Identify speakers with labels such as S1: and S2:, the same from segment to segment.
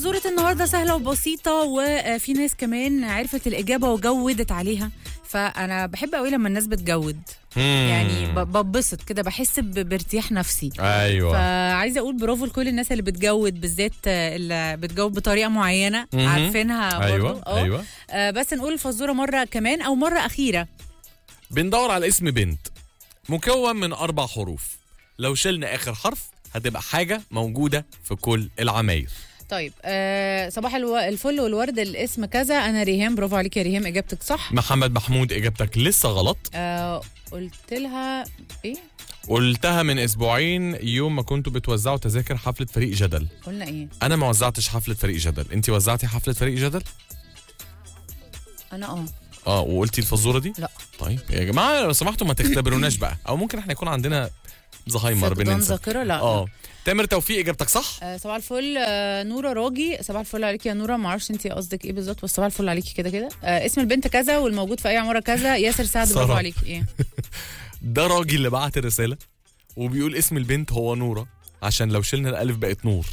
S1: فزورة النهاردة سهلة وبسيطة وفي ناس كمان عرفت الإجابة وجودت عليها فأنا بحب قوي لما الناس بتجود يعني ب- ببسط كده بحس ب- بارتياح نفسي
S2: ايوه
S1: فعايزه اقول برافو لكل الناس اللي بتجود بالذات آه، اللي بتجود بطريقه معينه
S2: مهم.
S1: عارفينها برضو
S2: ايوه
S1: اه
S2: ايوه
S1: آه، بس نقول الفزوره مره كمان او مره اخيره
S2: بندور على اسم بنت مكون من اربع حروف لو شلنا اخر حرف هتبقى حاجه موجوده في كل العماير
S1: طيب آه صباح الو... الفل والورد الاسم كذا انا ريهام برافو عليك يا ريهام اجابتك صح
S2: محمد محمود اجابتك لسه غلط
S1: آه قلت لها ايه
S2: قلتها من اسبوعين يوم ما كنتوا بتوزعوا تذاكر حفله فريق جدل
S1: قلنا ايه
S2: انا ما وزعتش حفله فريق جدل انت وزعتي حفله فريق جدل
S1: انا اه
S2: اه وقلتي الفزوره دي
S1: لا.
S2: طيب يا جماعه لو سمحتوا ما تختبروناش بقى او ممكن احنا يكون عندنا زهايمر
S1: فقدان
S2: بننسى
S1: ذاكره لا
S2: اه تامر توفيق اجابتك صح
S1: آه صباح الفل آه نوره راجي صباح الفل عليكي يا نوره ما اعرفش انت قصدك ايه بالظبط بس صباح الفل عليكي كده كده آه اسم البنت كذا والموجود في اي عماره كذا ياسر سعد برافو
S2: سارة.
S1: عليكي ايه
S2: ده راجل اللي بعت الرساله وبيقول اسم البنت هو نوره عشان لو شلنا الالف بقت نور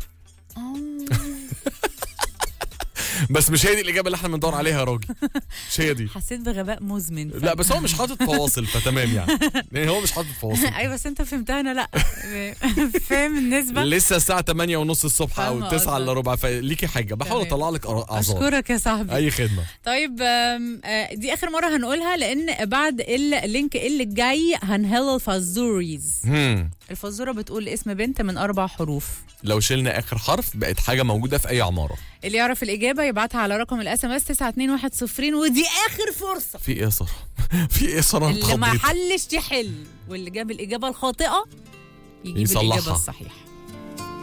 S2: بس مش هي دي الاجابه اللي احنا بندور عليها يا راجل مش هي دي
S1: حسيت بغباء مزمن
S2: لا بس هو مش حاطط فواصل فتمام يعني يعني هو مش حاطط فواصل
S1: ايوه بس انت فهمتها انا لا فاهم النسبه
S2: لسه الساعه 8 ونص الصبح او
S1: فاهمة
S2: 9 الا
S1: قصدك.
S2: ربع فليكي حاجه بحاول
S1: تمام.
S2: اطلع لك أر- اعذار
S1: اشكرك يا صاحبي
S2: اي خدمه
S1: طيب آم، آه، دي اخر مره هنقولها لان بعد اللينك اللي جاي هنهل الفازوريز
S2: هم.
S1: الفزوره بتقول اسم بنت من اربع حروف
S2: لو شلنا اخر حرف بقت حاجه موجوده في اي عماره
S1: اللي يعرف الاجابه يبعتها على رقم الاس ام اس 92110 ودي اخر فرصه
S2: في ايه يا ساره في ايه يا ساره أنا
S1: اللي ما
S2: اتخضيت.
S1: حلش يحل واللي جاب الاجابه الخاطئه يجيب
S2: يصلحها.
S1: الاجابه الصحيحه